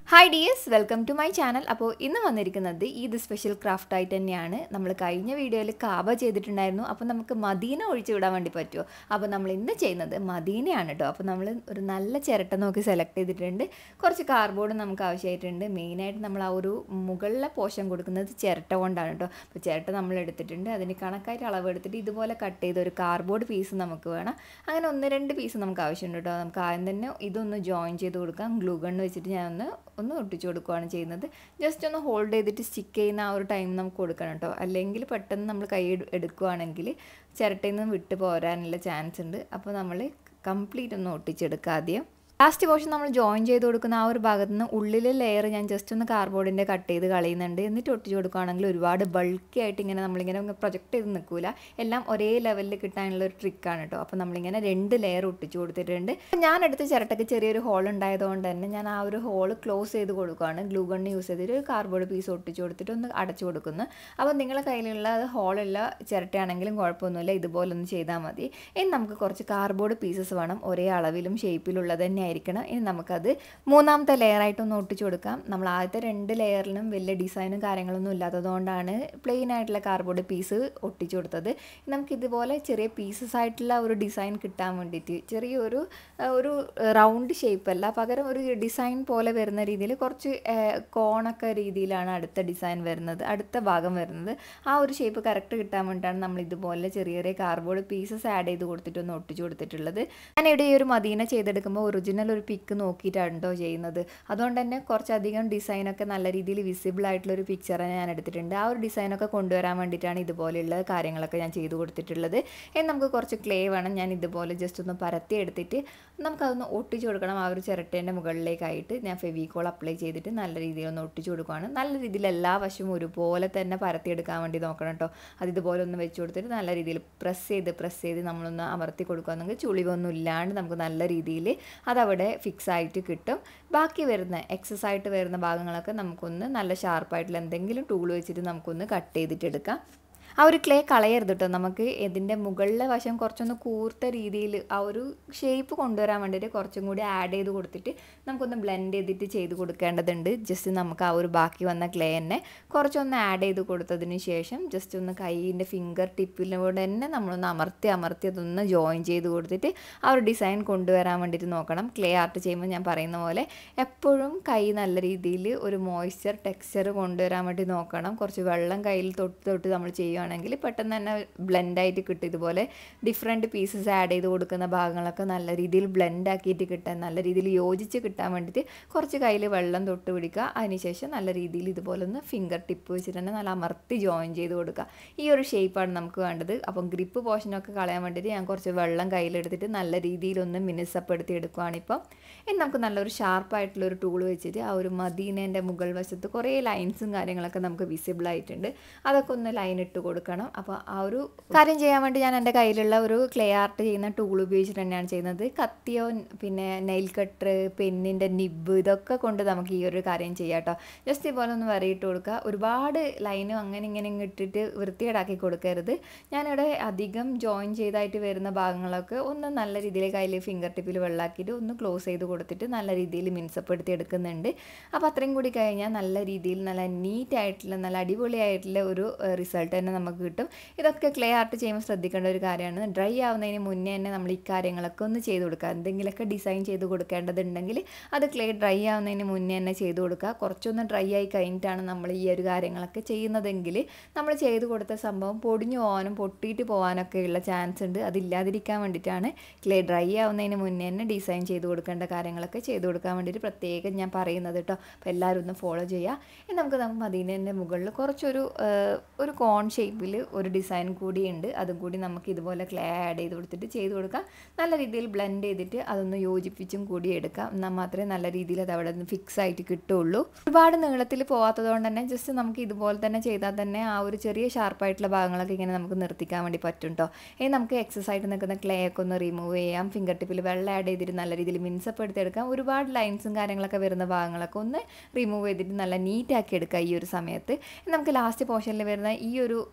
hi dears welcome to my channel അപ്പോൾ ഇന്ന് വന്നിരിക്കുന്നത് ഈദ് സ്പെഷ്യൽ ക്രാഫ്റ്റ് ആയിട്ട് തന്നെയാണ് നമ്മൾ കഴിഞ്ഞ വീഡിയോയിൽ കാബ ചെയ്തിട്ടുണ്ടായിരുന്നു അപ്പോൾ നമുക്ക് മദീന ഒഴിച്ചു വിടാൻ വേണ്ടി പറ്റുമോ അപ്പോൾ നമ്മൾ ഇന്ന് ചെയ്യുന്നത് മദീനയാണ് കേട്ടോ അപ്പോൾ നമ്മൾ ഒരു നല്ല ചിരട്ട നോക്കി സെലക്ട് ചെയ്തിട്ടുണ്ട് കുറച്ച് കാർബോർഡ് നമുക്ക് ആവശ്യമായിട്ടുണ്ട് മെയിനായിട്ട് നമ്മൾ ആ ഒരു മുകളിലെ പോഷൻ കൊടുക്കുന്നത് ചിരട്ട കൊണ്ടാണ് കേട്ടോ അപ്പോൾ ചിരട്ട നമ്മൾ എടുത്തിട്ടുണ്ട് അതിന് കണക്കായിട്ട് അളവ് എടുത്തിട്ട് ഇതുപോലെ കട്ട് ചെയ്ത ഒരു കാർബോർഡ് പീസ് നമുക്ക് വേണം അങ്ങനെ ഒന്ന് രണ്ട് പീസ് നമുക്ക് ആവശ്യമുണ്ട് കേട്ടോ നമുക്ക് ആദ്യം തന്നെ ഇതൊന്ന് ജോയിൻ ചെയ്ത് കൊടുക്കാം ഗ്ലൂ ഗണ്ണ് വെച്ചിട്ട് ഞാനൊന്ന് ഒന്ന് ഒട്ടിച്ചു കൊടുക്കുകയാണ് ചെയ്യുന്നത് ജസ്റ്റ് ഒന്ന് ഹോൾഡ് ചെയ്തിട്ട് സ്റ്റിക്ക് ചെയ്യുന്ന ആ ഒരു ടൈം നമുക്ക് കൊടുക്കണം കേട്ടോ അല്ലെങ്കിൽ പെട്ടെന്ന് നമ്മൾ കൈ എടു- എടുക്കുകയാണെങ്കിൽ ചിരട്ടയിൽ നിന്ന് വിട്ട് പോരാനുള്ള ചാൻസ് ഉണ്ട് അപ്പോൾ നമ്മൾ കംപ്ലീറ്റ് ഒന്ന് ഒട്ടിച്ചെടുക്കുക ആദ്യം ലാസ്റ്റ് പോർഷൻ നമ്മൾ ജോയിൻ ചെയ്ത് കൊടുക്കുന്ന ആ ഒരു ഭാഗത്ത് നിന്ന് ഉള്ളിലെ ലെയർ ഞാൻ ജസ്റ്റ് ഒന്ന് കാർബോർഡിൻ്റെ കട്ട് ചെയ്ത് കളയുന്നുണ്ട് എന്നിട്ട് ഒട്ടിച്ച് കൊടുക്കുകയാണെങ്കിൽ ഒരുപാട് ബൾക്കി ആയിട്ട് ഇങ്ങനെ നമ്മളിങ്ങനെ പ്രൊജക്റ്റ് ചെയ്ത് നിൽക്കില്ല എല്ലാം ഒരേ ലെവലിൽ കിട്ടാനുള്ള ഒരു ട്രിക്കാണ് കേട്ടോ അപ്പോൾ നമ്മളിങ്ങനെ രണ്ട് ലെയർ ഒട്ടിച്ച് കൊടുത്തിട്ടുണ്ട് അപ്പോൾ ഞാൻ എടുത്ത ചിരട്ടയ്ക്ക് ചെറിയൊരു ഹോൾ ഉണ്ടായതുകൊണ്ട് തന്നെ ഞാൻ ആ ഒരു ഹോൾ ക്ലോസ് ചെയ്ത് കൊടുക്കുകയാണ് ഗ്ലൂ ഗണ്ണ് യൂസ് ചെയ്തിട്ട് ഒരു കാർബോർഡ് പീസ് ഒട്ടിച്ച് കൊടുത്തിട്ട് ഒന്ന് അടച്ചു കൊടുക്കുന്നു അപ്പോൾ നിങ്ങളുടെ കയ്യിലുള്ള അത് ഹോളുള്ള ചിരട്ടയാണെങ്കിലും കുഴപ്പമൊന്നുമില്ല ഇതുപോലെ ഒന്ന് ചെയ്താൽ മതി ഇനി നമുക്ക് കുറച്ച് കാർബോർഡ് പീസസ് വേണം ഒരേ അളവിലും ഷേപ്പിലുള്ളത് തന്നെ ആയിരിക്കണം ഇനി നമുക്കത് മൂന്നാമത്തെ ലെയറായിട്ടൊന്ന് ഒട്ടിച്ചു കൊടുക്കാം നമ്മൾ ആദ്യത്തെ രണ്ട് ലെയറിലും വലിയ ഡിസൈനും കാര്യങ്ങളൊന്നും ഇല്ലാത്തതുകൊണ്ടാണ് പ്ലെയിൻ ആയിട്ടുള്ള കാർബോർഡ് പീസ് ഒട്ടിച്ചു കൊടുത്തത് ഇനി നമുക്ക് ഇതുപോലെ ചെറിയ പീസസ് ആയിട്ടുള്ള ഒരു ഡിസൈൻ കിട്ടാൻ വേണ്ടിയിട്ട് ചെറിയൊരു ആ, ഒരു റൗണ്ട് ഷേപ്പ് അല്ല പകരം ഒരു ഡിസൈൻ പോലെ വരുന്ന രീതിയിൽ കുറച്ച് ആ, കോണൊക്കെ രീതിയിലാണ് അടുത്ത ഡിസൈൻ വരുന്നത് അടുത്ത ഭാഗം വരുന്നത് ആ ഒരു ഷേപ്പ് കറക്റ്റ് കിട്ടാൻ വേണ്ടിയിട്ടാണ് നമ്മൾ ഇതുപോലെ ചെറിയ ചെറിയ കാർബോർഡ് പീസസ് ആഡ് ചെയ്ത് കൊടുത്തിട്ട് ഒന്ന് ഒട്ടിച്ചു കൊടുത്തിട്ടുള്ളത് ഞാനിവിടെ ഈ ഒരു മദീന ചെയ്തെടുക്കുമ്പോൾ ഒറിജിനൽ ഒരു പിക്ക് നോക്കിയിട്ടാണ് കേട്ടോ ചെയ്യുന്നത് അതുകൊണ്ട് തന്നെ കുറച്ചധികം ഡിസൈനൊക്കെ നല്ല രീതിയിൽ വിസിബിൾ ആയിട്ടുള്ള ഒരു പിക്ചർ ഞാൻ എടുത്തിട്ടുണ്ട് ആ ഒരു ഡിസൈനൊക്കെ കൊണ്ടുവരാൻ വേണ്ടിയിട്ടാണ് ഇതുപോലെയുള്ള കാര്യങ്ങളൊക്കെ ഞാൻ ചെയ്തു കൊടുത്തിട്ടുള്ളത് ഇനി നമുക്ക് കുറച്ച് ക്ലേ വേണം ഞാൻ ഇതുപോലെ ജസ്റ്റ് ഒന്ന് പരത്തി എടുത്തിട്ട് നമുക്കതൊന്ന് ഒട്ടിച്ചു കൊടുക്കണം ആ ഒരു ചിരട്ടേൻ്റെ മുകളിലേക്കായിട്ട് ഞാൻ ഫെവിക്കോൾ അപ്ലൈ ചെയ്തിട്ട് നല്ല രീതിയിൽ ഒന്ന് ഒട്ടിച്ചു കൊടുക്കുകയാണ് നല്ല രീതിയിൽ എല്ലാ വശവും ഒരുപോലെ തന്നെ പരത്തിയെടുക്കാൻ വേണ്ടി നോക്കണം കേട്ടോ അത് ഇതുപോലെ ഒന്ന് വെച്ച് കൊടുത്തിട്ട് നല്ല രീതിയിൽ പ്രസ് ചെയ്ത് പ്രസ് ചെയ്ത് നമ്മളൊന്ന് അമർത്തി കൊടുക്കുകയാണെങ്കിൽ ചുളിവൊന്നും ഇല്ലാണ്ട് നമുക്ക് നല്ല രീതിയിൽ അതവിടെ ഫിക്സ് ആയിട്ട് കിട്ടും ബാക്കി വരുന്ന എക്സസ് ആയിട്ട് വരുന്ന ഭാഗങ്ങളൊക്കെ നമുക്കൊന്ന് നല്ല ഷാർപ്പായിട്ടുള്ള എന്തെങ്കിലും ടൂൾ വെച്ചിട്ട് നമുക്കൊന്ന് കട്ട് ചെയ്തിട്ട് എടുക്കാം ആ ഒരു ക്ലേ കളയരുത് കേട്ടോ നമുക്ക് ഇതിൻ്റെ മുകളിലെ വശം കുറച്ചൊന്ന് കൂർത്ത രീതിയിൽ ആ ഒരു ഷേപ്പ് കൊണ്ടുവരാൻ വേണ്ടിയിട്ട് കുറച്ചും കൂടി ആഡ് ചെയ്ത് കൊടുത്തിട്ട് നമുക്കൊന്ന് ബ്ലെൻഡ് ചെയ്തിട്ട് ചെയ്ത് കൊടുക്കേണ്ടതുണ്ട് ജസ്റ്റ് നമുക്ക് ആ ഒരു ബാക്കി വന്ന ക്ലേ തന്നെ കുറച്ചൊന്ന് ആഡ് ചെയ്ത് കൊടുത്തതിന് ശേഷം ജസ്റ്റ് ഒന്ന് കൈയിൻ്റെ ഫിംഗർ ടിപ്പിലൂടെ തന്നെ നമ്മളൊന്ന് അമർത്തി അമർത്തി അതൊന്ന് ജോയിൻ ചെയ്ത് കൊടുത്തിട്ട് ആ ഒരു ഡിസൈൻ കൊണ്ടുവരാൻ വേണ്ടിയിട്ട് നോക്കണം ക്ലേ ആർട്ട് ചെയ്യുമ്പോൾ ഞാൻ പറയുന്ന പോലെ എപ്പോഴും കൈ നല്ല രീതിയിൽ ഒരു മോയ്സ്ചർ ടെക്സ്ചർ കൊണ്ടുവരാൻ വേണ്ടി നോക്കണം കുറച്ച് വെള്ളം കയ്യിൽ തൊട്ട് തൊട്ട് നമ്മൾ ചെയ്യുകയാണെങ്കിൽ പെട്ടെന്ന് തന്നെ ബ്ലെൻഡായിട്ട് കിട്ടും ഇതുപോലെ ഡിഫറെൻറ്റ് പീസസ് ആഡ് ചെയ്ത് കൊടുക്കുന്ന ഭാഗങ്ങളൊക്കെ നല്ല രീതിയിൽ ബ്ലെൻഡ് ആക്കിയിട്ട് കിട്ടാൻ നല്ല രീതിയിൽ യോജിച്ച് കിട്ടാൻ വേണ്ടിയിട്ട് കുറച്ച് കയ്യിൽ വെള്ളം തൊട്ട് പിടിക്കുക അതിനുശേഷം നല്ല രീതിയിൽ ഇതുപോലെ ഒന്ന് ഫിംഗർ ടിപ്പ് വെച്ചിട്ട് തന്നെ നല്ല അമർത്തി ജോയിൻ ചെയ്ത് കൊടുക്കുക ഈ ഒരു ഷേപ്പാണ് നമുക്ക് വേണ്ടത് അപ്പം ഗ്രിപ്പ് പോർഷനൊക്കെ കളയാൻ വേണ്ടിയിട്ട് ഞാൻ കുറച്ച് വെള്ളം കയ്യിലെടുത്തിട്ട് നല്ല രീതിയിലൊന്ന് മിനുസപ്പെടുത്തി എടുക്കുകയാണ് ഇപ്പം ഇനി നമുക്ക് നല്ലൊരു ഷാർപ്പായിട്ടുള്ള ഒരു ടൂൾ വെച്ചിട്ട് ആ ഒരു മദീനേൻ്റെ മുകൾ വശത്ത് കുറേ ലൈൻസും കാര്യങ്ങളൊക്കെ നമുക്ക് വിസിബിൾ ആയിട്ടുണ്ട് അതൊക്കെ ഒന്ന് ലൈൻ ഇട്ട് കൊടുക്കണം അപ്പോൾ ആ ഒരു കാര്യം ചെയ്യാൻ വേണ്ടി ഞാൻ എൻ്റെ കയ്യിലുള്ള ഒരു ക്ലേ ആർട്ട് ചെയ്യുന്ന ടൂൾ ഉപയോഗിച്ചിട്ട് തന്നെയാണ് ചെയ്യുന്നത് കത്തിയോ പിന്നെ നെയിൽ കട്ടർ പെന്നിൻ്റെ നിബ് ഇതൊക്കെ കൊണ്ട് നമുക്ക് ഈ ഒരു കാര്യം ചെയ്യാം കേട്ടോ ജസ്റ്റ് ഇതുപോലെ ഒന്ന് വരയിട്ട് കൊടുക്കുക ഒരുപാട് ലൈനും അങ്ങനെ ഇങ്ങനെ ഇട്ടിട്ട് വൃത്തികേടാക്കി കൊടുക്കരുത് ഞാനിവിടെ അധികം ജോയിൻ ചെയ്തായിട്ട് വരുന്ന ഭാഗങ്ങളൊക്കെ ഒന്ന് നല്ല രീതിയിൽ കയ്യിൽ ഫിംഗർ ടിപ്പിൽ വെള്ളാക്കിയിട്ട് ഒന്ന് ക്ലോസ് ചെയ്ത് കൊടുത്തിട്ട് നല്ല രീതിയിൽ മിനുസപ്പെടുത്തി എടുക്കുന്നുണ്ട് അപ്പോൾ അത്രയും കൂടി കഴിഞ്ഞാൽ നല്ല രീതിയിൽ നല്ല നീറ്റ് ആയിട്ടുള്ള നല്ല അടിപൊളിയായിട്ടുള്ള ഒരു റിസൾട്ട് തന്നെ നമുക്ക് കിട്ടും ഇതൊക്കെ ക്ലേ ആർട്ട് ചെയ്യുമ്പോൾ ശ്രദ്ധിക്കേണ്ട ഒരു കാര്യമാണ് ഡ്രൈ ആവുന്നതിന് മുന്നേ തന്നെ നമ്മൾ ഈ കാര്യങ്ങളൊക്കെ ഒന്ന് ചെയ്ത് കൊടുക്കുക എന്തെങ്കിലുമൊക്കെ ഡിസൈൻ ചെയ്ത് കൊടുക്കേണ്ടതുണ്ടെങ്കിൽ അത് ക്ലേ ഡ്രൈ ആവുന്നതിന് മുന്നേ തന്നെ ചെയ്ത് കൊടുക്കുക കുറച്ചൊന്ന് ഡ്രൈ ആയി കഴിഞ്ഞിട്ടാണ് നമ്മൾ ഈ ഒരു കാര്യങ്ങളൊക്കെ ചെയ്യുന്നതെങ്കിൽ നമ്മൾ ചെയ്ത് കൊടുത്ത സംഭവം പൊടിഞ്ഞു പോകാനും പൊട്ടിയിട്ട് പോകാനൊക്കെ ഉള്ള ചാൻസ് ഉണ്ട് അതില്ലാതിരിക്കാൻ വേണ്ടിയിട്ടാണ് ക്ലേ ഡ്രൈ ആവുന്നതിന് മുന്നേ തന്നെ ഡിസൈൻ ചെയ്ത് കൊടുക്കേണ്ട കാര്യങ്ങളൊക്കെ ചെയ്ത് കൊടുക്കാൻ വേണ്ടിയിട്ട് പ്രത്യേകം ഞാൻ പറയുന്നത് കേട്ടോ അപ്പോൾ എല്ലാവരും ഒന്ന് ഫോളോ ചെയ്യുക ഇനി നമുക്ക് നമുക്ക് മദീനേൻ്റെ മുകളിൽ കുറച്ചൊരു ആ, ഒരു കോൺ ഷേപ്പിൽ ഒരു ഡിസൈൻ കൂടിയുണ്ട് അതും കൂടി നമുക്ക് ഇതുപോലെ ക്ലേ ആഡ് ചെയ്ത് കൊടുത്തിട്ട് ചെയ്ത് കൊടുക്കാം നല്ല രീതിയിൽ ബ്ലെൻഡ് ചെയ്തിട്ട് അതൊന്ന് യോജിപ്പിച്ചും കൂടി എടുക്കാം എന്നാൽ മാത്രമേ നല്ല രീതിയിൽ അത് അവിടെ നിന്ന് ഫിക്സ് ആയിട്ട് കിട്ടുള്ളൂ ഒരുപാട് നീളത്തിൽ പോകാത്തത് കൊണ്ട് തന്നെ ജസ്റ്റ് നമുക്ക് ഇതുപോലെ തന്നെ ചെയ്താൽ തന്നെ ആ ഒരു ചെറിയ ഷാർപ്പായിട്ടുള്ള ഭാഗങ്ങളൊക്കെ ഇങ്ങനെ നമുക്ക് നിർത്തിക്കാൻ വേണ്ടി പറ്റും കേട്ടോ ഇനി നമുക്ക് എക്സസൈസ് ആയിട്ട് നിൽക്കുന്ന ക്ലേ ഒക്കെ ഒന്ന് റിമൂവ് ചെയ്യാം ഫിംഗർ ടിപ്പിൽ വെള്ളം ആഡ് ചെയ്തിട്ട് നല്ല രീതിയിൽ മിൻസപ്പെടുത്തിയെടുക്കാം ഒരുപാട് ലൈൻസും കാര്യങ്ങളൊക്കെ വരുന്ന ഭാഗങ്ങളൊക്കെ ഒന്ന് റിമൂവ് ചെയ്തിട്ട് നല്ല നീറ്റാക്കി എടുക്കാം ഈ ഒരു സമയത്ത് ഇനി നമുക്ക് ലാസ്റ്റ് പോർഷനിൽ വരുന്ന ഈ ഒരു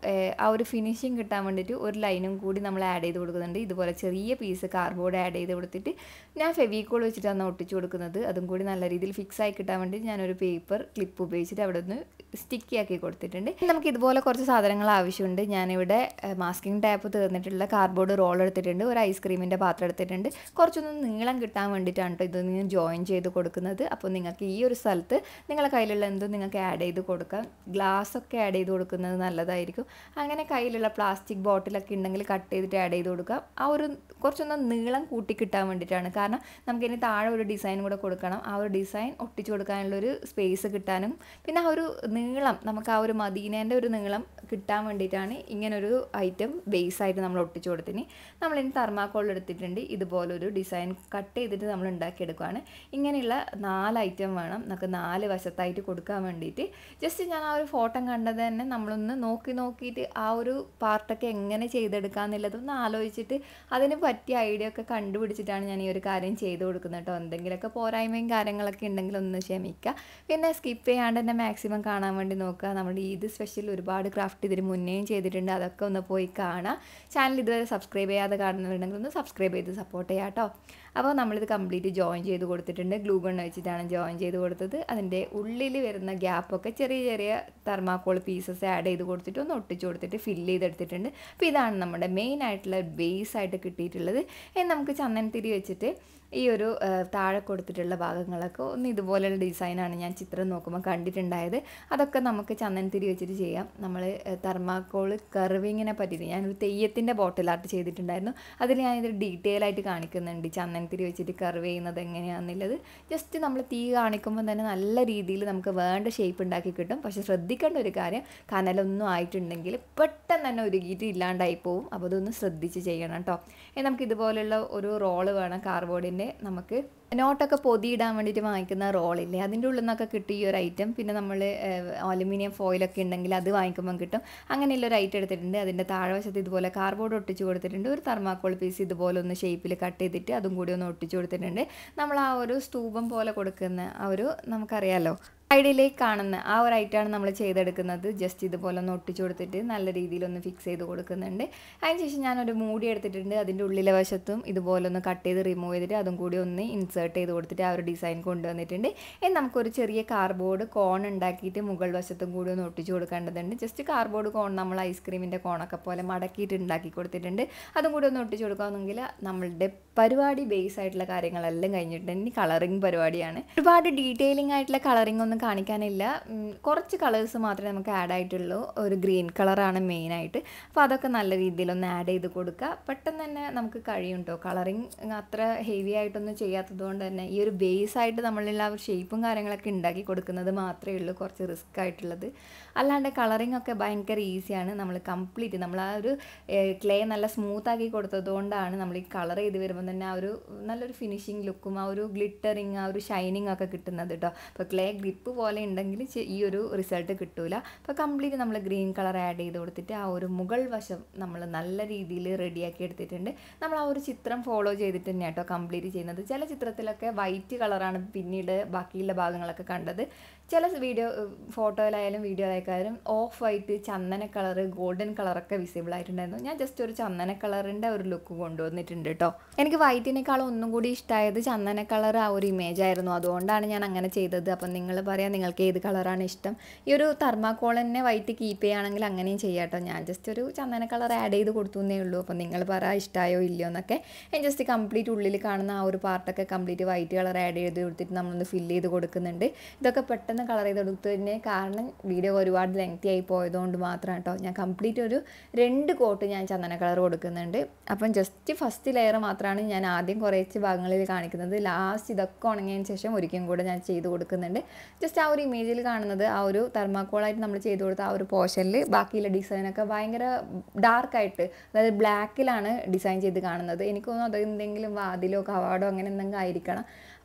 ഏഹ്, ആ ഒരു ഫിനിഷിങ് കിട്ടാൻ വേണ്ടിയിട്ട് ഒരു ലൈനും കൂടി നമ്മൾ ആഡ് ചെയ്ത് കൊടുക്കുന്നുണ്ട് ഇതുപോലെ ചെറിയ പീസ് കാർഡ്ബോർഡ് ആഡ് ചെയ്ത് കൊടുത്തിട്ട് ഞാൻ ഫെവിക്കോൾ വെച്ചിട്ടാണ് ഒട്ടിച്ച് കൊടുക്കുന്നത് അതും കൂടി നല്ല രീതിയിൽ ഫിക്സ് ആയി കിട്ടാൻ വേണ്ടി ഞാനൊരു പേപ്പർ ക്ലിപ്പ് ഉപയോഗിച്ചിട്ട് അവിടെ ഒന്ന് സ്റ്റിക്കി ആക്കി കൊടുത്തിട്ടുണ്ട് ഇനി നമുക്ക് ഇതുപോലെ കുറച്ച് സാധനങ്ങൾ ആവശ്യമുണ്ട് ഞാനിവിടെ മാസ്കിംഗ് ടാപ്പ് തീർന്നിട്ടുള്ള കാർഡ്ബോർഡ് റോൾ എടുത്തിട്ടുണ്ട് ഒരു ഐസ്ക്രീമിൻ്റെ പാത്രം എടുത്തിട്ടുണ്ട് കുറച്ചൊന്ന് നീളം കിട്ടാൻ വേണ്ടിയിട്ടാണ് കേട്ടോ ഇതൊന്ന് ജോയിൻ ചെയ്ത് കൊടുക്കുന്നത് അപ്പോൾ നിങ്ങൾക്ക് ഈ ഒരു സ്ഥലത്ത് നിങ്ങളുടെ കയ്യിലുള്ള എന്തും നിങ്ങൾക്ക് ആഡ് ചെയ്ത് കൊടുക്കാം ഗ്ലാസ് ഒക്കെ ആഡ് ചെയ്ത് കൊടുക്കുന്നത് നല്ലതായിരിക്കും അങ്ങനെ കയ്യിലുള്ള പ്ലാസ്റ്റിക് ബോട്ടിലൊക്കെ ഉണ്ടെങ്കിൽ കട്ട് ചെയ്തിട്ട് ആഡ് ചെയ്ത് കൊടുക്കാം ആ ഒരു കുറച്ചൊന്ന് നീളം കൂട്ടി കിട്ടാൻ വേണ്ടിയിട്ടാണ് കാരണം നമുക്കിനി താഴെ ഒരു ഡിസൈൻ കൂടെ കൊടുക്കണം ആ ഒരു ഡിസൈൻ ഒട്ടിച്ചു കൊടുക്കാനുള്ളൊരു സ്പേസ് കിട്ടാനും പിന്നെ ആ ഒരു നീളം നമുക്ക് ആ ഒരു മദീനേൻ്റെ ഒരു നീളം കിട്ടാൻ വേണ്ടിയിട്ടാണ് ഇങ്ങനൊരു ഐറ്റം ബേസ് ആയിട്ട് നമ്മൾ ഒട്ടിച്ചു കൊടുത്തിന് നമ്മളിനി തെർമാക്കോൾ എടുത്തിട്ടുണ്ട് ഇതുപോലൊരു ഡിസൈൻ കട്ട് ചെയ്തിട്ട് നമ്മൾ ഉണ്ടാക്കിയെടുക്കുകയാണ് ഇങ്ങനെയുള്ള നാല് ഐറ്റം വേണം നമുക്ക് നാല് വശത്തായിട്ട് കൊടുക്കാൻ വേണ്ടിയിട്ട് ജസ്റ്റ് ഞാൻ ആ ഒരു ഫോട്ടോ കണ്ടത് തന്നെ നമ്മളൊന്ന് നോക്കി നോക്കിയിട്ട് ആ ഒരു പാർട്ടൊക്കെ എങ്ങനെ ചെയ്തെടുക്കാമെന്നുള്ളതൊന്ന് ആലോചിച്ചിട്ട് അതിന് പറ്റിയ ഐഡിയ ഒക്കെ കണ്ടുപിടിച്ചിട്ടാണ് ഞാൻ ഈ ഒരു കാര്യം ചെയ്ത് കൊടുക്കുന്നത് കേട്ടോ എന്തെങ്കിലുമൊക്കെ പോരായ്മയും കാര്യങ്ങളൊക്കെ ഉണ്ടെങ്കിൽ ഒന്ന് ക്ഷമിക്കുക പിന്നെ സ്കിപ്പ് ചെയ്യാണ്ട് തന്നെ മാക്സിമം കാണാൻ വേണ്ടി നോക്കുക നമ്മുടെ ഈദ് സ്പെഷ്യൽ ഒരുപാട് ക്രാഫ്റ്റ് ഇതിന് മുന്നേയും ചെയ്തിട്ടുണ്ട് അതൊക്കെ ഒന്ന് പോയി കാണാം ചാനൽ ഇതുവരെ സബ്സ്ക്രൈബ് ചെയ്യാതെ കാണുന്നുണ്ടെങ്കിൽ ഒന്ന് സബ്സ്ക്രൈബ് ചെയ്ത് സപ്പോർട്ട് ചെയ്യാം കേട്ടോ അപ്പോൾ നമ്മളിത് കംപ്ലീറ്റ് ജോയിൻ ചെയ്ത് കൊടുത്തിട്ടുണ്ട് ഗ്ലൂ ഗൺ വെച്ചിട്ടാണ് ജോയിൻ ചെയ്ത് കൊടുത്തത് അതിൻ്റെ ഉള്ളിൽ വരുന്ന ഗ്യാപ്പൊക്കെ ചെറിയ ചെറിയ തെർമാക്കോൾ പീസസ് ആഡ് ചെയ്ത് കൊടുത്തിട്ട് ഒന്ന് ഒട്ടിച്ച് കൊടുത്തിട്ട് ഫില്ല് ചെയ്തെടുത്തിട്ടുണ്ട് അപ്പോൾ ഇതാണ് നമ്മുടെ മെയിൻ ആയിട്ടുള്ള ബേസ് ആയിട്ട് കിട്ടിയിട്ടുള്ളത് ഇനി നമുക്ക് ചന്ദനത്തിരി വെച്ചിട്ട് ഈ ഒരു ആ, താഴെ കൊടുത്തിട്ടുള്ള ഭാഗങ്ങളൊക്കെ ഒന്ന് ഇതുപോലെയുള്ള ഡിസൈനാണ് ഞാൻ ചിത്രം നോക്കുമ്പോൾ കണ്ടിട്ടുണ്ടായത് അതൊക്കെ നമുക്ക് ചന്ദനത്തിരി വെച്ചിട്ട് ചെയ്യാം നമ്മൾ തെർമാക്കോൾ കർവിങ്ങിനെ പറ്റിയിട്ട് ഞാനൊരു തെയ്യത്തിൻ്റെ ബോട്ടിൽ ആർട്ട് ചെയ്തിട്ടുണ്ടായിരുന്നു അതിൽ ഞാനിത് ഡീറ്റെയിൽ ആയിട്ട് കാണിക്കുന്നുണ്ട് ചന്ദനത്തിരി വെച്ചിട്ട് കർവ് ചെയ്യുന്നത് എങ്ങനെയാണെന്നുള്ളത് ജസ്റ്റ് നമ്മൾ തീ കാണിക്കുമ്പോൾ തന്നെ നല്ല രീതിയിൽ നമുക്ക് വേണ്ട ഷേപ്പ് ഉണ്ടാക്കി കിട്ടും പക്ഷെ ശ്രദ്ധിക്കേണ്ട ഒരു കാര്യം കനലൊന്നും ആയിട്ടുണ്ടെങ്കിൽ പെട്ടെന്ന് തന്നെ ഉരുകിയിട്ട് ഇല്ലാണ്ടായി പോവും അപ്പോൾ അതൊന്ന് ശ്രദ്ധിച്ച് ചെയ്യണം കേട്ടോ ഇനി നമുക്ക് ഇതുപോലുള്ള ഒരു റോള് വേണം കാർബോർഡിൻ്റെ നമുക്ക് നോട്ടൊക്കെ പൊതിയിടാൻ വേണ്ടിയിട്ട് വാങ്ങിക്കുന്ന റോളില്ലേ അതിൻ്റെ ഉള്ളിൽ നിന്നൊക്കെ കിട്ടും ഈ ഒരു ഐറ്റം പിന്നെ നമ്മൾ അലുമിനിയം ഫോയിലൊക്കെ ഉണ്ടെങ്കിൽ അത് വാങ്ങിക്കുമ്പോൾ കിട്ടും അങ്ങനെയുള്ള ഒരു ഐറ്റം എടുത്തിട്ടുണ്ട് അതിൻ്റെ താഴ്വശത്ത് ഇതുപോലെ കാർബോർഡ് ഒട്ടിച്ച് കൊടുത്തിട്ടുണ്ട് ഒരു തെർമാക്കോൾ പീസ് ഇതുപോലെ ഒന്ന് ഷേപ്പിൽ കട്ട് ചെയ്തിട്ട് അതും കൂടി ഒന്ന് ഒട്ടിച്ച് കൊടുത്തിട്ടുണ്ട് നമ്മൾ ആ ഒരു സ്തൂപം പോലെ കൊടുക്കുന്ന ആ ഒരു നമുക്കറിയാലോ സൈഡിലേക്ക് കാണുന്ന ആ ഒരു ഐറ്റമാണ് നമ്മൾ ചെയ്തെടുക്കുന്നത് ജസ്റ്റ് ഇതുപോലെ ഒന്ന് ഒട്ടിച്ചു കൊടുത്തിട്ട് നല്ല രീതിയിൽ ഒന്ന് ഫിക്സ് ചെയ്ത് കൊടുക്കുന്നുണ്ട് അതിനുശേഷം ഞാനൊരു മൂടി എടുത്തിട്ടുണ്ട് അതിൻ്റെ ഉള്ളിലെ വശത്തും ഇതുപോലെ ഒന്ന് കട്ട് ചെയ്ത് റിമൂവ് ചെയ്തിട്ട് അതും കൂടി ഒന്ന് ഇൻസേർട്ട് ചെയ്ത് കൊടുത്തിട്ട് ആ ഒരു ഡിസൈൻ കൊണ്ടുവന്നിട്ടുണ്ട് ഇനി നമുക്കൊരു ചെറിയ കാർബോർഡ് കോൺ ഉണ്ടാക്കിയിട്ട് മുകൾ വശത്തും കൂടി ഒന്ന് ഒട്ടിച്ചു കൊടുക്കേണ്ടതുണ്ട് ജസ്റ്റ് കാർബോർഡ് കോൺ നമ്മൾ ഐസ്ക്രീമിൻ്റെ കോണൊക്കെ പോലെ മടക്കിയിട്ട് ഉണ്ടാക്കി കൊടുത്തിട്ടുണ്ട് അതും കൂടി ഒന്ന് ഒട്ടിച്ചു കൊടുക്കുകയാണെങ്കിൽ നമ്മളുടെ പരിപാടി ബേസ് ആയിട്ടുള്ള കാര്യങ്ങളെല്ലാം കഴിഞ്ഞിട്ടുണ്ട് ഇനി കളറിങ് പരിപാടിയാണ് ഒരുപാട് ഡീറ്റെയിലിംഗ് ആയിട്ടുള്ള കളറിംഗ് ഒന്നും കാണിക്കാനില്ല ഉം, കുറച്ച് കളേഴ്സ് മാത്രമേ നമുക്ക് ആഡ് ആയിട്ടുള്ളൂ ഒരു ഗ്രീൻ കളറാണ് മെയിനായിട്ട് അപ്പോൾ അതൊക്കെ നല്ല രീതിയിലൊന്ന് ആഡ് ചെയ്ത് കൊടുക്കുക പെട്ടെന്ന് തന്നെ നമുക്ക് കഴിയും കേട്ടോ കളറിങ് അത്ര ഹെവി ആയിട്ടൊന്നും ചെയ്യാത്തത് കൊണ്ട് തന്നെ ഈ ഒരു ബേസ് ആയിട്ട് നമ്മളുള്ള ആ ഒരു ഷേപ്പും കാര്യങ്ങളൊക്കെ ഉണ്ടാക്കി കൊടുക്കുന്നത് മാത്രമേ ഉള്ളൂ കുറച്ച് റിസ്ക് ആയിട്ടുള്ളത് അല്ലാണ്ട് കളറിംഗ് ഒക്കെ ഭയങ്കര ഈസിയാണ് നമ്മൾ കംപ്ലീറ്റ് നമ്മൾ ആ ഒരു ക്ലേ നല്ല സ്മൂത്ത് ആക്കി കൊടുത്തത് കൊണ്ടാണ് നമ്മൾ ഈ കളർ ചെയ്ത് വരുമ്പോൾ തന്നെ ആ ഒരു നല്ലൊരു ഫിനിഷിങ് ലുക്കും ആ ഒരു ഗ്ലിറ്ററിങ് ആ ഒരു ഷൈനിങ് ഒക്കെ കിട്ടുന്നത് കേട്ടോ അപ്പോൾ ക്ലേ ഗ്രിപ്പ് പോലെ ഉണ്ടെങ്കിൽ ചെ- ഈ ഒരു റിസൾട്ട് കിട്ടൂല അപ്പോൾ കംപ്ലീറ്റ് നമ്മൾ ഗ്രീൻ കളർ ആഡ് ചെയ്ത് കൊടുത്തിട്ട് ആ ഒരു മുകൾ വശം നമ്മൾ നല്ല രീതിയിൽ റെഡിയാക്കി എടുത്തിട്ടുണ്ട് നമ്മൾ ആ ഒരു ചിത്രം ഫോളോ ചെയ്തിട്ട് തന്നെ കേട്ടോ കംപ്ലീറ്റ് ചെയ്യുന്നത് ചില ചിത്രത്തിലൊക്കെ വൈറ്റ് കളറാണ് പിന്നീട് ബാക്കിയുള്ള ഭാഗങ്ങളൊക്കെ കണ്ടത് ചില വീഡിയോ ഫോട്ടോയിലായാലും വീഡിയോയിലായാലും ഓഫ് വൈറ്റ് ചന്ദന കളർ ഗോൾഡൻ കളറൊക്കെ വിസിബിൾ ആയിട്ടുണ്ടായിരുന്നു ഞാൻ ജസ്റ്റ് ഒരു ചന്ദന കളറിൻ്റെ ഒരു ലുക്ക് കൊണ്ടുവന്നിട്ടുണ്ട് കേട്ടോ എനിക്ക് വൈറ്റിനേക്കാളും ഒന്നും കൂടി ഇഷ്ടമായത് ചന്ദന കളർ ആ ഒരു ഇമേജ് ആയിരുന്നു അതുകൊണ്ടാണ് ഞാൻ അങ്ങനെ ചെയ്തത് അപ്പം നിങ്ങൾ പറയാം നിങ്ങൾക്ക് ഏത് കളറാണ് ഇഷ്ടം ഈ ഒരു തെർമാക്കോൾ തന്നെ വൈറ്റ് കീപ്പ് ചെയ്യുകയാണെങ്കിൽ അങ്ങനെയും ചെയ്യാം കേട്ടോ ഞാൻ ജസ്റ്റ് ഒരു ചന്ദന കളർ ആഡ് ചെയ്ത് കൊടുത്തു എന്നേ ഉള്ളൂ അപ്പം നിങ്ങൾ പറ ഇഷ്ടമായോ ഇല്ലയോ എന്നൊക്കെ ഞാൻ ജസ്റ്റ് കംപ്ലീറ്റ് ഉള്ളിൽ കാണുന്ന ആ ഒരു പാർട്ടൊക്കെ കംപ്ലീറ്റ് വൈറ്റ് കളർ ആഡ് ചെയ്ത് കൊടുത്തിട്ട് നമ്മളൊന്ന് ഫില്ല് ചെയ്ത് കൊടുക്കുന്നുണ്ട് ഇതൊക്കെ പെട്ടെന്ന് കളർ ചെയ്ത് കൊടുത്തതിന് കാരണം വീഡിയോ ഒരുപാട് ലെങ്തി ആയി പോയതുകൊണ്ട് മാത്രം കേട്ടോ ഞാൻ കംപ്ലീറ്റ് ഒരു രണ്ട് കോട്ട് ഞാൻ ചന്ദന കളർ കൊടുക്കുന്നുണ്ട് അപ്പം ജസ്റ്റ് ഫസ്റ്റ് ലെയർ മാത്രമാണ് ഞാൻ ആദ്യം കുറച്ച് ഭാഗങ്ങളിൽ കാണിക്കുന്നത് ലാസ്റ്റ് ഇതൊക്കെ ഉണങ്ങിയതിന് ശേഷം ഒരിക്കലും കൂടെ ഞാൻ ചെയ്ത് കൊടുക്കുന്നുണ്ട് ജസ്റ്റ് ആ ഒരു ഇമേജിൽ കാണുന്നത് ആ ഒരു തെർമാക്കോളായിട്ട് നമ്മൾ ചെയ്ത് കൊടുത്ത ആ ഒരു പോർഷനിൽ ബാക്കിയുള്ള ഡിസൈനൊക്കെ ഭയങ്കര ഡാർക്കായിട്ട് അതായത് ബ്ലാക്കിലാണ് ഡിസൈൻ ചെയ്ത് കാണുന്നത് എനിക്ക് തോന്നുന്നു അത് എന്തെങ്കിലും വാതിലോ കവാടോ അങ്ങനെ എന്തെങ്കിലും ആയിരിക്കണം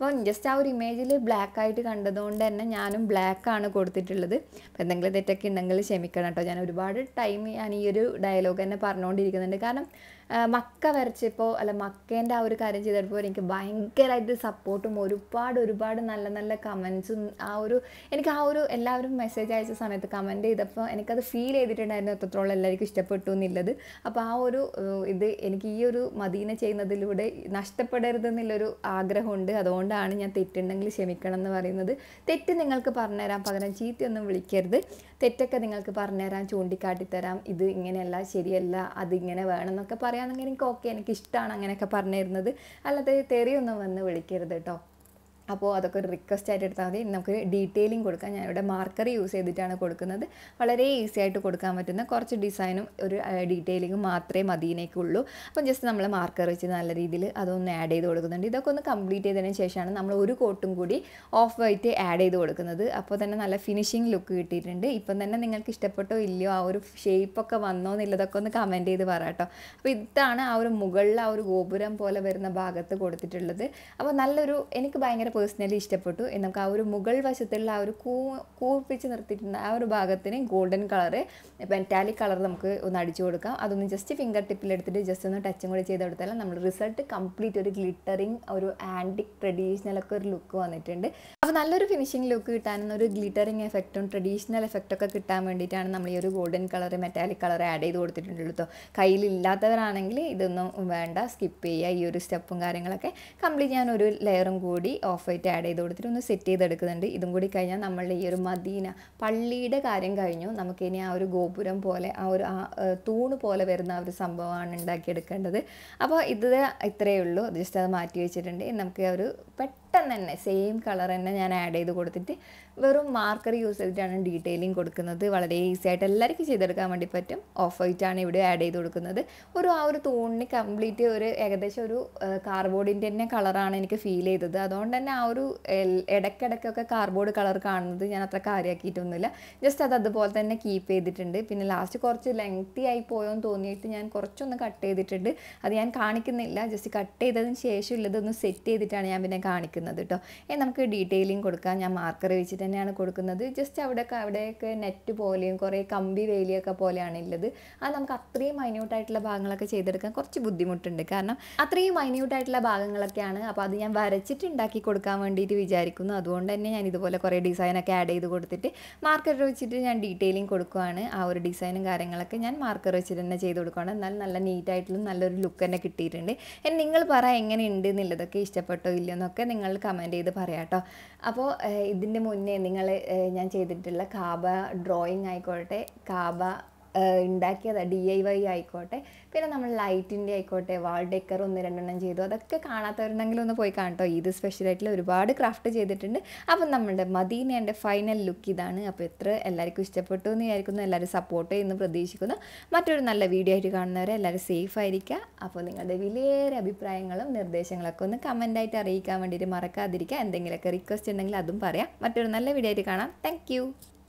അപ്പോൾ ജസ്റ്റ് ആ ഒരു ഇമേജിൽ ബ്ലാക്ക് ആയിട്ട് കണ്ടതുകൊണ്ട് തന്നെ ഞാനും ബ്ലാക്ക് ആണ് കൊടുത്തിട്ടുള്ളത് അപ്പോൾ എന്തെങ്കിലും തെറ്റൊക്കെ ഉണ്ടെങ്കിൽ ക്ഷമിക്കണം കേട്ടോ ഞാൻ ഒരുപാട് ടൈം ഞാൻ ഈ ഒരു ഡയലോഗ് തന്നെ പറഞ്ഞുകൊണ്ടിരിക്കുന്നുണ്ട് കാരണം ആ, മക്ക വരച്ചപ്പോൾ അല്ല മക്കേൻ്റെ ആ ഒരു കാര്യം ചെയ്തപ്പോൾ എനിക്ക് ഭയങ്കരമായിട്ട് സപ്പോർട്ടും ഒരുപാട് ഒരുപാട് നല്ല നല്ല കമൻസും ആ ഒരു എനിക്ക് ആ ഒരു എല്ലാവരും മെസ്സേജ് അയച്ച സമയത്ത് കമൻറ്റ് ചെയ്തപ്പോൾ എനിക്കത് ഫീൽ ചെയ്തിട്ടുണ്ടായിരുന്നു എത്രത്തോളം എല്ലാവർക്കും ഇഷ്ടപ്പെട്ടു എന്നുള്ളത് അപ്പോൾ ആ ഒരു ഏഹ്, ഇത് എനിക്ക് ഈ ഒരു മദീന ചെയ്യുന്നതിലൂടെ നഷ്ടപ്പെടരുത് എന്നുള്ളൊരു ആഗ്രഹമുണ്ട് അതുകൊണ്ടാണ് ഞാൻ തെറ്റുണ്ടെങ്കിൽ ക്ഷമിക്കണം എന്ന് പറയുന്നത് തെറ്റ് നിങ്ങൾക്ക് പറഞ്ഞുതരാം പകരം ചീത്തയൊന്നും വിളിക്കരുത് തെറ്റൊക്കെ നിങ്ങൾക്ക് പറഞ്ഞുതരാം ചൂണ്ടിക്കാട്ടിത്തരാം ഇത് ഇങ്ങനെയല്ല ശരിയല്ല അത് ഇങ്ങനെ വേണം എന്നൊക്കെ പറയാമെന്നെങ്കിൽ എനിക്ക് ഓക്കെ എനിക്ക് ഇഷ്ടമാണ് അങ്ങനെയൊക്കെ പറഞ്ഞു തരുന്നത് അല്ലാതെ തെറിയൊന്നും വന്ന് വിളിക്കരുത് കേട്ടോ അപ്പോൾ അതൊക്കെ ഒരു റിക്വസ്റ്റ് ആയിട്ട് എടുത്താൽ മതി ഇനി നമുക്ക് ഡീറ്റെയിലിംഗ് കൊടുക്കാം ഞാനിവിടെ മാർക്കർ യൂസ് ചെയ്തിട്ടാണ് കൊടുക്കുന്നത് വളരെ ഈസി ആയിട്ട് കൊടുക്കാൻ പറ്റുന്ന കുറച്ച് ഡിസൈനും ഒരു ഡീറ്റെയിലിംഗും മാത്രമേ മദീനയ്ക്കുള്ളൂ അപ്പോൾ ജസ്റ്റ് നമ്മൾ മാർക്കർ വെച്ച് നല്ല രീതിയിൽ അതൊന്ന് ആഡ് ചെയ്ത് കൊടുക്കുന്നുണ്ട് ഇതൊക്കെ ഒന്ന് കംപ്ലീറ്റ് ചെയ്തതിന് ശേഷമാണ് നമ്മൾ ഒരു കോട്ടും കൂടി ഓഫ് വൈറ്റ് ആഡ് ചെയ്ത് കൊടുക്കുന്നത് അപ്പോൾ തന്നെ നല്ല ഫിനിഷിംഗ് ലുക്ക് കിട്ടിയിട്ടുണ്ട് ഇപ്പം തന്നെ നിങ്ങൾക്ക് ഇഷ്ടപ്പെട്ടോ ഇല്ലയോ ആ ഒരു ഷേപ്പൊക്കെ വന്നോ എന്നുള്ളതൊക്കെ ഒന്ന് കമൻറ്റ് ചെയ്ത് പറ കേട്ടോ അപ്പോൾ ഇതാണ് ആ ഒരു മുകളിൽ ആ ഒരു ഗോപുരം പോലെ വരുന്ന ഭാഗത്ത് കൊടുത്തിട്ടുള്ളത് അപ്പോൾ നല്ലൊരു എനിക്ക് ഭയങ്കര പേഴ്സണലി ഇഷ്ടപ്പെട്ടു എന്ന് നമുക്ക് ആ ഒരു മുകൾ വശത്തുള്ള ആ ഒരു കൂ കൂർപ്പിച്ച് നിർത്തിയിട്ടുണ്ട് ആ ഒരു ഭാഗത്തിന് ഗോൾഡൻ കളറ് മെറ്റാലിക് കളർ നമുക്ക് ഒന്ന് അടിച്ചു കൊടുക്കാം അതൊന്ന് ജസ്റ്റ് ഫിംഗർ ടിപ്പിൽ എടുത്തിട്ട് ജസ്റ്റ് ഒന്ന് ടച്ചും കൂടി ചെയ്ത് കൊടുത്താൽ നമ്മൾ റിസൾട്ട് കംപ്ലീറ്റ് ഒരു ഗ്ലിറ്ററിങ് ഒരു ആൻറ്റിക് ട്രഡീഷണൽ ഒക്കെ ഒരു ലുക്ക് വന്നിട്ടുണ്ട് അപ്പോൾ നല്ലൊരു ഫിനിഷിംഗ് ലുക്ക് കിട്ടാനും ഒരു ഗ്ലിറ്ററിങ് എഫക്റ്റും ട്രഡീഷണൽ എഫക്റ്റൊക്കെ കിട്ടാൻ വേണ്ടിയിട്ടാണ് നമ്മൾ ഈ ഒരു golden colour metallic colour add ചെയ്ത് കൊടുത്തിട്ടുള്ളൂ കേട്ടോ കയ്യിലില്ലാത്തവരാണെങ്കിൽ ഇതൊന്നും വേണ്ട സ്കിപ്പ് ചെയ്യുക ഈ ഒരു സ്റ്റെപ്പും കാര്യങ്ങളൊക്കെ കംപ്ലീറ്റ് ഞാൻ ഒരു ലെയറും കൂടി ഓഫ് വൈറ്റ് ആഡ് ചെയ്ത് കൊടുത്തിട്ട് ഒന്ന് സെറ്റ് ചെയ്തെടുക്കുന്നുണ്ട് ഇതും കൂടി കഴിഞ്ഞാൽ നമ്മളുടെ ഈ ഒരു മദീന പള്ളിയുടെ കാര്യം കഴിഞ്ഞു നമുക്കിനി ആ ഒരു ഗോപുരം പോലെ ആ ഒരു ആ, ഏഹ്, തൂണ് പോലെ വരുന്ന ആ ഒരു സംഭവമാണ് ഉണ്ടാക്കിയെടുക്കേണ്ടത് അപ്പോൾ ഇത് ഇത്രയേ ഉള്ളൂ ജസ്റ്റ് അത് മാറ്റി വെച്ചിട്ടുണ്ട് ഇനി നമുക്ക് ആ ഒരു പെട്ടെന്ന് തന്നെ സെയിം കളർ തന്നെ ഞാൻ ആഡ് ചെയ്ത് കൊടുത്തിട്ട് വെറും മാർക്കർ യൂസ് ചെയ്തിട്ടാണ് ഡീറ്റെയിലിംഗ് കൊടുക്കുന്നത് വളരെ ഈസി ആയിട്ട് എല്ലാവർക്കും ചെയ്തെടുക്കാൻ വേണ്ടി പറ്റും ഓഫ് വൈറ്റ് ആണ് ഇവിടെ ആഡ് ചെയ്ത് കൊടുക്കുന്നത് ഒരു ആ ഒരു തൂണിന് കംപ്ലീറ്റ് ഒരു ഏകദേശം ഒരു കാർബോർഡിൻ്റെ തന്നെ കളറാണ് എനിക്ക് ഫീൽ ചെയ്തത് അതുകൊണ്ട് തന്നെ ആ ഒരു എൽ- ഇടയ്ക്കിടയ്ക്കൊക്കെ കാർബോർഡ് കളർ കാണുന്നത് ഞാൻ അത്ര കാര്യമാക്കിയിട്ടൊന്നുമില്ല ജസ്റ്റ് അത് അതുപോലെ തന്നെ കീപ്പ് ചെയ്തിട്ടുണ്ട് പിന്നെ ലാസ്റ്റ് കുറച്ച് ലെങ്തി ആയി പോയോന്ന് തോന്നിയിട്ട് ഞാൻ കുറച്ചൊന്ന് കട്ട് ചെയ്തിട്ടുണ്ട് അത് ഞാൻ കാണിക്കുന്നില്ല ജസ്റ്റ് കട്ട് ചെയ്തതിന് ശേഷം ഉള്ളതൊന്ന് സെറ്റ് ചെയ്തിട്ടാണ് ഞാൻ പിന്നെ കാണിക്കുന്നത് കേട്ടോ ഏ നമുക്ക് ഡീറ്റെയിലിംഗ് കൊടുക്കാം ഞാൻ മാർക്കർ വെച്ചിട്ട് തന്നെയാണ് കൊടുക്കുന്നത് ജസ്റ്റ് അവിടെയൊക്കെ അവിടെയൊക്കെ നെറ്റ് പോലെയും കുറേ കമ്പി വേലിയൊക്കെ പോലെയാണ് ഉള്ളത് അത് നമുക്ക് അത്രയും മൈന്യൂട്ട് ആയിട്ടുള്ള ഭാഗങ്ങളൊക്കെ ചെയ്തെടുക്കാൻ കുറച്ച് ബുദ്ധിമുട്ടുണ്ട് കാരണം അത്രയും മൈന്യൂട്ട് ആയിട്ടുള്ള ഭാഗങ്ങളൊക്കെയാണ് അപ്പോൾ അത് ഞാൻ വരച്ചിട്ട് ഉണ്ടാക്കി കൊടുക്കാൻ വേണ്ടിയിട്ട് വിചാരിക്കുന്നു അതുകൊണ്ട് തന്നെ ഞാൻ ഇതുപോലെ കുറേ ഡിസൈനൊക്കെ ആഡ് ചെയ്ത് കൊടുത്തിട്ട് മാർക്കർ വെച്ചിട്ട് ഞാൻ ഡീറ്റെയിലിംഗ് കൊടുക്കുകയാണ് ആ ഒരു ഡിസൈനും കാര്യങ്ങളൊക്കെ ഞാൻ മാർക്കർ വെച്ചിട്ട് തന്നെ ചെയ്ത് കൊടുക്കുകയാണ് എന്നാൽ നല്ല നീറ്റായിട്ടുള്ള നല്ലൊരു ലുക്ക് തന്നെ കിട്ടിയിട്ടുണ്ട് ഇനി നിങ്ങൾ പറ എങ്ങനെയുണ്ട് എന്നുള്ളതൊക്കെ ഇഷ്ടപ്പെട്ടോ ഇല്ലയോ എന്നൊക്കെ നിങ്ങൾ കമൻറ്റ് ചെയ്ത് പറയാം കേട്ടോ അപ്പോൾ ഇതിൻ്റെ മുന്നേ നിങ്ങൾ ഞാൻ ചെയ്തിട്ടുള്ള കാബ ഡ്രോയിങ് ആയിക്കോട്ടെ കാബ ഏഹ് ഉണ്ടാക്കിയത് ഡി ഐ വൈ ആയിക്കോട്ടെ പിന്നെ നമ്മൾ ലൈറ്റിൻ്റെ ആയിക്കോട്ടെ വാൾ ഡെക്കർ ഒന്ന് രണ്ടെണ്ണം ചെയ്തു അതൊക്കെ കാണാത്തവരുണ്ടെങ്കിൽ ഒന്ന് പോയി കാണട്ടോ ഇത് സ്പെഷ്യലായിട്ടുള്ള ഒരുപാട് ക്രാഫ്റ്റ് ചെയ്തിട്ടുണ്ട് അപ്പം നമ്മുടെ മദീനേൻ്റെ ഫൈനൽ ലുക്ക് ഇതാണ് അപ്പോൾ എത്ര എല്ലാവർക്കും ഇഷ്ടപ്പെട്ടു എന്ന് വിചാരിക്കുന്നു എല്ലാവരും സപ്പോർട്ട് ചെയ്യുന്നു പ്രതീക്ഷിക്കുന്നു മറ്റൊരു നല്ല വീഡിയോ ആയിട്ട് കാണുന്നവരെ എല്ലാവരും സേഫ് ആയിരിക്കുക അപ്പോൾ നിങ്ങളുടെ വിലയേറെ അഭിപ്രായങ്ങളും നിർദ്ദേശങ്ങളൊക്കെ ഒന്ന് കമൻ്റായിട്ട് അറിയിക്കാൻ വേണ്ടിയിട്ട് മറക്കാതിരിക്കുക എന്തെങ്കിലുമൊക്കെ റിക്വസ്റ്റ് ഉണ്ടെങ്കിൽ അതും പറയാം മറ്റൊരു നല്ല വീഡിയോ ആയിട്ട് കാണാം താങ്ക്